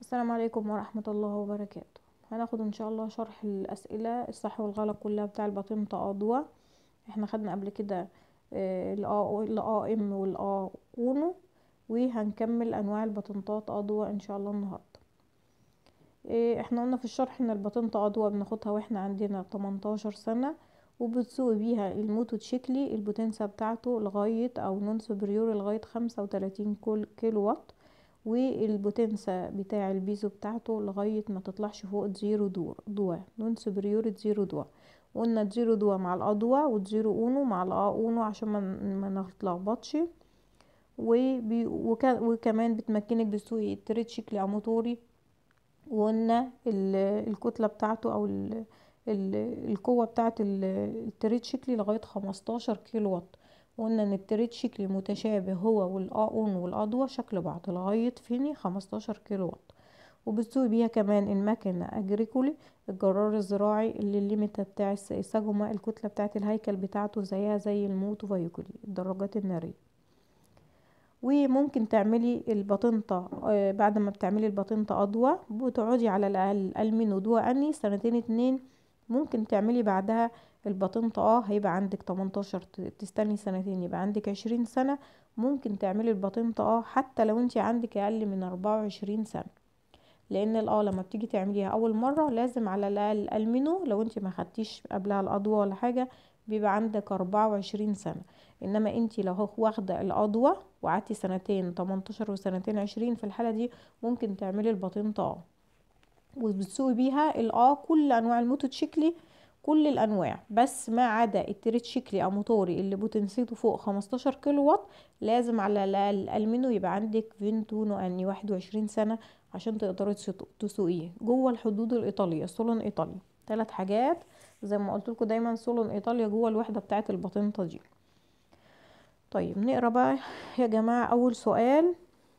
السلام عليكم ورحمة الله وبركاته هناخد ان شاء الله شرح الاسئلة الصح والغلط كلها بتاع الباطنطة اضواء احنا خدنا قبل كده الا ام والا اونو وهنكمل انواع الباطنطات اضواء ان شاء الله النهاردة احنا قلنا في الشرح ان الباطنطة اضواء بناخدها واحنا عندنا 18 سنة وبتسوق بيها الموتوتشيكلي البوتنسة بتاعته لغاية او نون سوبريور لغاية خمسة وتلاتين كيلو وات والبوتنسة بتاع البيزو بتاعته لغاية ما تطلعش فوق زيرو دور دوا نون سوبريور زيرو دوا قلنا زيرو دوا مع الأضواء والزيرو اونو مع الأ اونو عشان ما نتلخبطش وكمان بتمكنك بسوق التريتشيكلي موتوري وقلنا الكتلة بتاعته او ال ال القوة بتاعت التريتشيكلي لغاية خمستاشر كيلو وات وقلنا ان التريتشيكلي متشابه هو والاون والاضوى شكل بعض لغاية فيني خمستاشر كيلو وات وبتسوي بيها كمان المكنة اجريكولي الجرار الزراعي اللي الليميت بتاع السجمة الكتلة بتاعت الهيكل بتاعته زيها زي الموتو فايكولي الدراجات النارية وممكن تعملي الباطنطة بعد ما بتعملي الباطنطة أضوى بتقعدي على الأقل ألمين ودوا أني سنتين اتنين ممكن تعملي بعدها الباطنطة اه هيبقى عندك 18 تستني سنتين يبقى عندك 20 سنة ممكن تعملي الباطنطة اه حتى لو انت عندك اقل من 24 سنة لان الاه لما بتيجي تعمليها اول مرة لازم على الاقل المنو لو انت ما خدتيش قبلها الأضوى ولا حاجة بيبقى عندك 24 سنة انما انت لو واخدة الأضوى وقعدتي سنتين 18 وسنتين 20 في الحالة دي ممكن تعملي الباطنطة اه وبتسوقي بيها الاه كل انواع الموتوتشيكلي كل الانواع بس ما عدا التريتشيكلي او موتوري اللي بوتنسيته فوق 15 كيلو وات لازم على الاقل المنو يبقى عندك فينتونو اني 21 سنه عشان تقدري تسوقيه جوه الحدود الايطاليه صولون ايطاليا ثلاث حاجات زي ما قلت لكم دايما صولون ايطاليا جوه الوحده بتاعه الباطنطه دي طيب نقرا بقى يا جماعه اول سؤال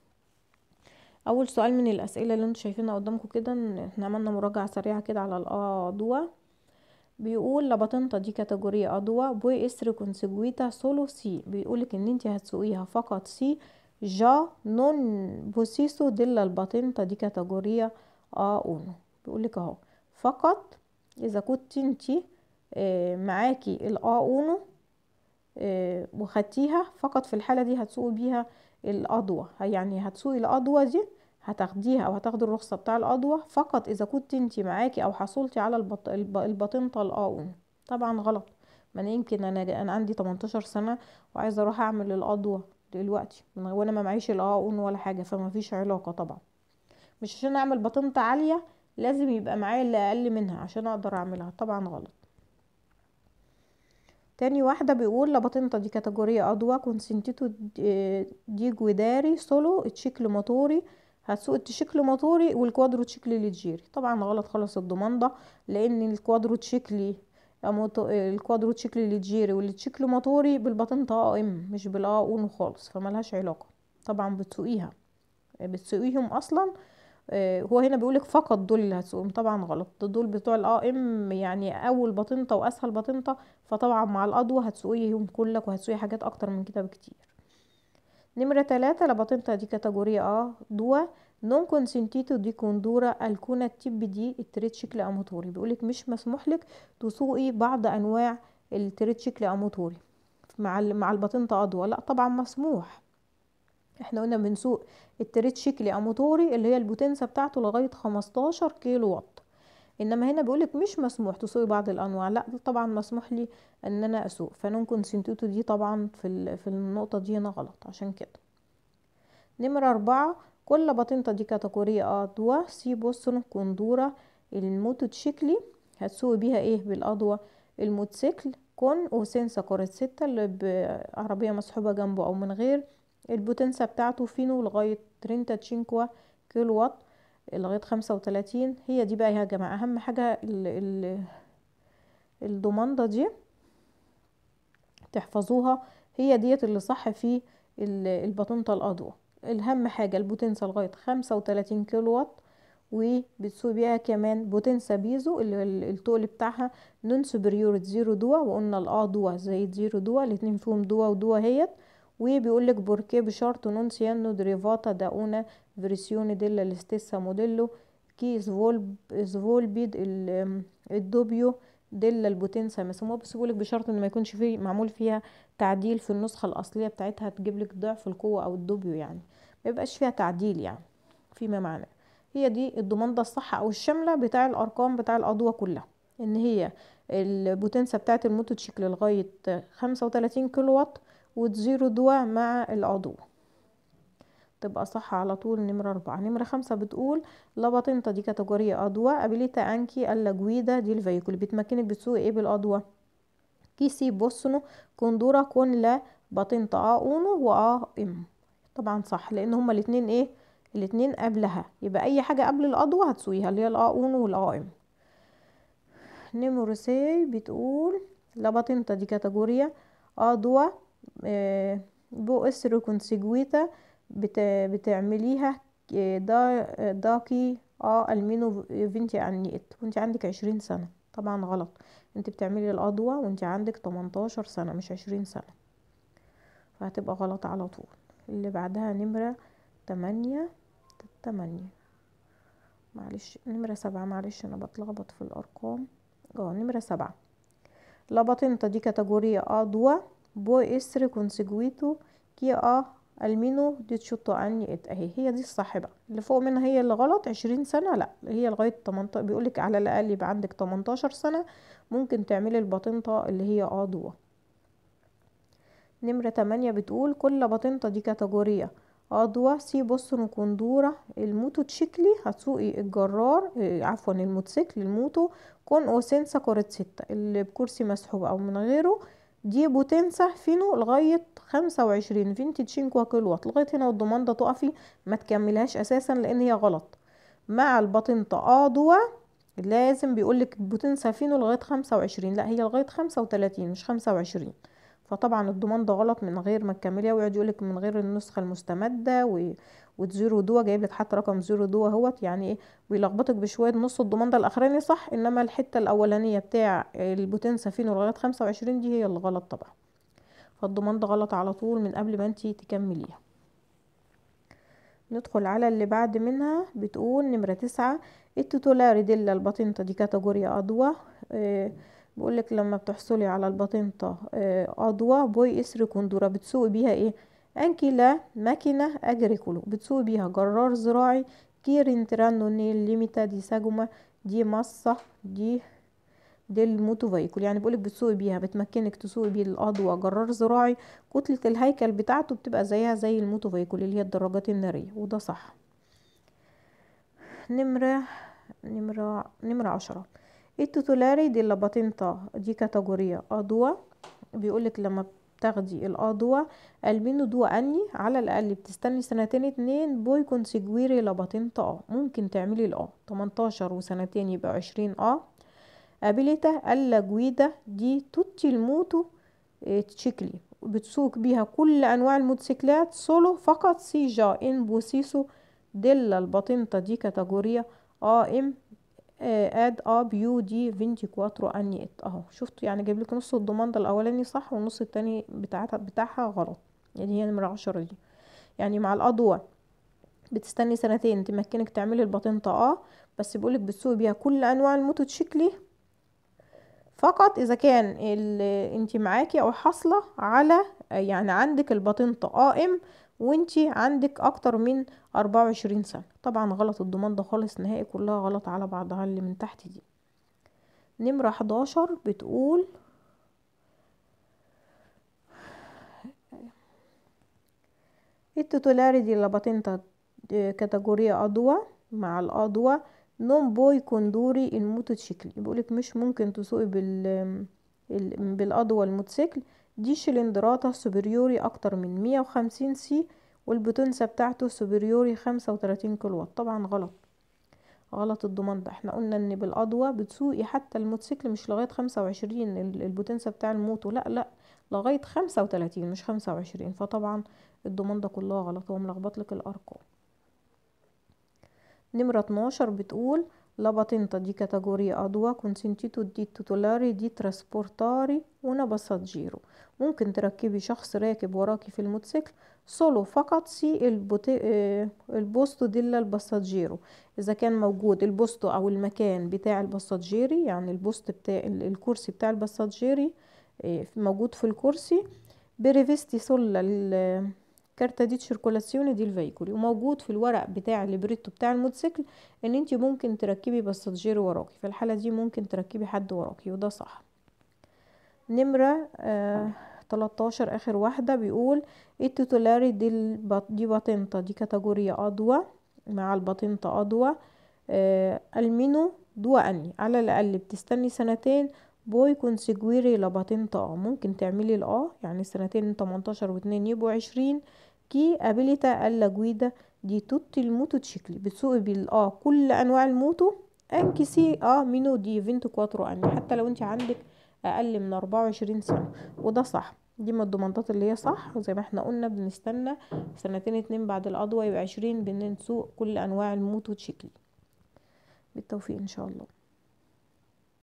اول سؤال من الاسئله اللي انتوا شايفينها قدامكم كده احنا عملنا مراجعه سريعه كده على الاضواء بيقول لا باطنطا دي كاتيجوريا أضواء بوي اسر كونسيجويتا سولو سي بيقولك ان انت هتسوقيها فقط سي جا نون بوسيسو ديلا الباطنطا دي كاتيجوريا ا اونو بيقولك اهو فقط اذا كنت انت اه معاكي الا اونو اه وخدتيها فقط في الحالة دي هتسوقي بيها الأضوى يعني هتسوقي الأضوى دي هتاخديها او هتاخدي الرخصة بتاع الأضوى فقط اذا كنت انت معاكي او حصلتي على البط... الباطنطة الاون طبعا غلط ما انا يمكن انا انا عندي 18 سنة وعايزة اروح اعمل الأضوى دلوقتي وانا ما معيش الاون ولا حاجة فما فيش علاقة طبعا مش عشان اعمل باطنطة عالية لازم يبقى معايا اللي اقل منها عشان اقدر اعملها طبعا غلط تاني واحدة بيقول لا باطنطا دي كاتيجوريا أضواء كونسنتيتو دي جويداري سولو تشيكل موتوري هتسوق التشيكل موتوري والكوادرو تشيكلي ليجيري طبعا غلط خالص الضمانده لان الكوادرو تشيكلي الكوادرو تشيكلي ليجيري والتشيكل موتوري بالباطنطة ا ام مش بالا اونو خالص فملهاش علاقه طبعا بتسوقيها بتسوقيهم اصلا هو هنا بيقولك فقط دول اللي هتسوقهم طبعا غلط دول بتوع الا ام يعني اول باطنطة واسهل باطنطة فطبعا مع الاضوى هتسوقيهم كلك وهتسوقي حاجات اكتر من كده بكتير نمرة تلاتة la patente di categoria A due non consentito di condurre alcuna tipi di التريتشيكل اموتوري بيقولك مش مسموح لك تسوقي بعض انواع التريتشيكل اموتوري مع مع الباطنطة اضوى لا طبعا مسموح احنا قلنا بنسوق التريتشيكل اموتوري اللي هي البوتنسة بتاعته لغاية خمستاشر كيلو وات انما هنا بيقولك مش مسموح تسوقي بعض الانواع لا طبعا مسموح لي ان انا اسوق فنون كونسنتيتو دي طبعا في في النقطه دي هنا غلط عشان كده نمرة أربعة كل باطنطة دي كاتيجوريا أضواء سي بوسون كوندورا الموتوتشيكلي هتسوقي بيها ايه بالأضواء الموتوسيكل كون وسنسا كوريتسيتا اللي بعربية مسحوبة جنبه أو من غير البوتنسة بتاعته فينو لغاية ترينتا تشينكوا كيلو وات لغاية خمسة وتلاتين هي دي بقى يا جماعة أهم حاجة ال ال الضمانضة دي تحفظوها هي ديت اللي صح في الباطنطة الأضوى الأهم حاجة البوتنسة لغاية خمسة وتلاتين كيلو وات وبتسوي بيها كمان بوتنسا بيزو اللي التقل بتاعها نون سوبريور زيرو دوا وقلنا الأ دوا زي زيرو دوا الاتنين فيهم دوا ودوا هيت وبيقولك بوركيه بشرط نون سيانو دريفاتا داونا فيرسيوني ديلا الاستيسا موديلو كي سفولب سفولبيد ال- الدوبيو ديلا البوتنسا مسموها بس بيقولك بشرط ان ما يكونش فيه معمول فيها تعديل في النسخة الأصلية بتاعتها تجيب لك ضعف القوة أو الدوبيو يعني ما يبقاش فيها تعديل يعني فيما معناه هي دي الضمانة الصح أو الشاملة بتاع الأرقام بتاع الأضواء كلها إن هي البوتنسا بتاعت الموتوتشيكل لغاية خمسة وتلاتين كيلو وات وتزيرو دوا مع العضو تبقى صح على طول نمرة أربعة نمرة خمسة بتقول لا باتنتا دي كاتيجوريا أضواء ابيليتا أنكي ألا جويدا دي الفيكول بتمكنك بتسوق ايه بالأضواء كيسي بوسنو كوندورا كون لا باتنتا ا اونو وآ ام طبعا صح لأن هما الاتنين ايه الاتنين قبلها يبقى أي حاجة قبل الأضواء هتسويها اللي هي الآ اونو والآ ام نمرة سي بتقول لا باتنتا دي كاتيجوريا أضواء آه بو اسرو كونسيجويتا بت... بتعمليها دا داكي اه المينو فينتي عنيت وانت عندك عشرين سنة طبعا غلط انت بتعملي الأضوى وانت عندك تمنتاشر سنة مش عشرين سنة فهتبقى غلط على طول اللي بعدها نمرة تمانية تمانية معلش نمرة سبعة معلش انا بتلخبط في الارقام اه نمرة سبعة لا باتنتا دي كاتيجوريا أضوى بو اسر كونسيجويتو كي اه المينو دي تشطو عني ات اهي هي دي الصح بقى اللي فوق منها هي اللي غلط عشرين سنة لا هي لغاية تمنتاشر بيقولك على الأقل يبقى عندك تمنتاشر سنة ممكن تعملي الباطنطة اللي هي أضوى نمرة تمانية بتقول كل باطنطة دي كاتيجوريا أضوى سي بوسن كوندورة الموتوتشيكلي هتسوقي الجرار اه عفوا الموتوسيكل الموتو كون او سنسا كورتسيتا اللي بكرسي مسحوب أو من غيره دي بوتنسا فينو لغاية خمسة وعشرين فينتي تشينكوا كيلو وات لغاية هنا والضمانة تقفي ما تكملهاش أساسا لأن هي غلط مع الباطنطة أضوى لازم بيقولك بوتنسا فينو لغاية خمسة وعشرين لا هي لغاية خمسة وتلاتين مش خمسة وعشرين فطبعا الضمان ده غلط من غير ما تكمليها ويقعد يقولك من غير النسخة المستمدة و... وتزيرو دوا جايب لك حتى رقم زيرو دوا اهوت يعني ايه بيلخبطك بشويه نص الضمان ده الاخراني صح انما الحته الاولانيه بتاع البوتنسا فينو لغايه خمسة وعشرين دي هي اللي غلط طبعا فالضمان ده غلط على طول من قبل ما انتي تكمليها ندخل على اللي بعد منها بتقول نمرة تسعة التتولاري ديلا الباطنطة دي كاتيجوريا أضواء اه بقولك لما بتحصلي على الباطنطة اه أضواء بوي اسر كوندورا بتسوقي بيها ايه انكي لا ماكينة اجريكولو بتسوقي بيها جرار زراعي كيرين ترانو نيل ليميتا دي ساجوما دي مصة دي دي الموتو فيكول يعني بقولك بتسوقي بيها بتمكنك تسوقي بيه الأضواء جرار زراعي كتلة الهيكل بتاعته بتبقى زيها زي الموتو فيكول اللي هي الدراجات النارية وده صح نمرة نمرة نمرة عشرة التتولاري دي لاباتنتا دي كاتيجوريا أضواء بيقولك لما تاخدي الأضواء المينو دو أني على الأقل بتستني سنتين اتنين بوي كونسيجويري لاباتنتا اه ممكن تعملي الاه تمنتاشر وسنتين يبقى عشرين اه ابيليتا الا جويدا دي توتي الموتو اه تشيكلي بتسوق بيها كل انواع الموتوسيكلات سولو فقط سي جا ان بوسيسو ديلا الباطنطة دي كاتيجوريا ا ام اد ا بيو دي فينتي كواترو اني ات اهو شفتوا يعني جايب لك نص الضمان ده الاولاني صح والنص التاني بتاعتها بتاعها غلط يعني هي نمرة عشرة دي يعني مع الأضواء بتستني سنتين تمكنك تعملي الباطنطة اه بس بيقولك بتسوقي بيها كل انواع الموتوتشيكلي فقط اذا كان انت معاكي او حاصله على يعني عندك الباطنطة ا ام وانتي عندك اكتر من اربعة وعشرين سنة طبعا غلط الضمان ده خالص نهائي كلها غلط على بعضها اللي من تحت دي نمرة حداشر بتقول التتولاري دي لاباتنتا كاتيجوريا أضواء مع الأضواء نون بوي كوندوري الموتوتشيكل بيقولك مش ممكن تسوقي بال بالأضواء الموتوسيكل دي شلندراتا سوبريوري أكتر من مية وخمسين سي والبوتنسة بتاعته سوبريوري خمسة وتلاتين كيلو وات طبعا غلط غلط الضمان ده احنا قلنا ان بالأضواء بتسوقي حتى الموتوسيكل مش لغاية خمسة وعشرين البوتنسة بتاع الموتو لا لا لغاية خمسة وتلاتين مش خمسة وعشرين فطبعا الضمان ده كلها غلط هو ملخبط لك الأرقام نمرة اتناشر بتقول la patente di categoria A2 consentito di titolari di trasportare una passaggero ممكن تركبي شخص راكب وراكي في الموتوسيكل solo فقط سي البوتي... آه، البوستو ديلا الباساجيرو اذا كان موجود البوستو او المكان بتاع الباساجيري يعني البوست بتاع ال- الكرسي بتاع الباساجيري آه، موجود في الكرسي بريفيستي سولا الكارتا دي تشيركولاسيوني دي الفيكولي وموجود في الورق بتاع الليبريتو بتاع الموتوسيكل ان انت ممكن تركبي باساجيرو وراكي في الحالة دي ممكن تركبي حد وراكي وده صح نمرة آه 13 اخر واحدة بيقول التيتولاري دي البط... دي باتنتا دي كاتيجوريا أدوى مع الباتنتا أدوى آه المينو دو اني على الاقل بتستني سنتين بوي كونسيجويري لباتنتا اه ممكن تعملي الاه يعني سنتين 18 واتنين يبقوا عشرين كي ابيليتا الا جويدا دي توتي الموتوتشيكلي بتسوقي بالاه كل انواع الموتو انكي سي اه مينو دي فينتو كواترو اني حتى لو انت عندك اقل من 24 سنة وده صح دي من الضمانات اللي هي صح وزي ما احنا قلنا بنستنى سنتين اتنين بعد القضوة يبقى عشرين بنسوق كل انواع الموتوتشيكل بالتوفيق ان شاء الله